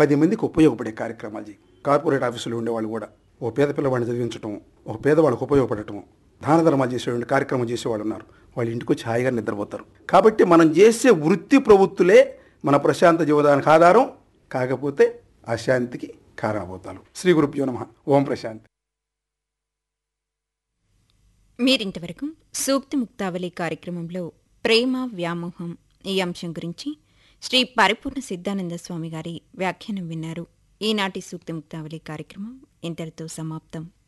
పది మందికి ఉపయోగపడే కార్యక్రమాలు చేయి కార్పొరేట్ ఆఫీసులో ఉండేవాళ్ళు కూడా ఓ పేద పిల్లవాడిని చదివించడం ఒక పేదవాళ్ళకి ఉపయోగపడటం దాన ధర్మాలు చేసేవాళ్ళు కార్యక్రమం చేసేవాళ్ళు ఉన్నారు వాళ్ళ ఇంటికి వచ్చి హాయిగా నిద్రపోతారు కాబట్టి మనం చేసే వృత్తి ప్రవృత్తులే మన ప్రశాంత జీవనానికి ఆధారం కాకపోతే అశాంతికి కారాబోతాలు శ్రీ గురుభ్యో నమ ఓం ప్రశాంతి మీరింతవరకు సూక్తి ముక్తావళి కార్యక్రమంలో ప్రేమ వ్యామోహం ఈ అంశం గురించి శ్రీ పరిపూర్ణ సిద్ధానంద స్వామి గారి వ్యాఖ్యానం విన్నారు ఈనాటి సూక్తి ముక్తావళి కార్యక్రమం ఇంతటితో సమాప్తం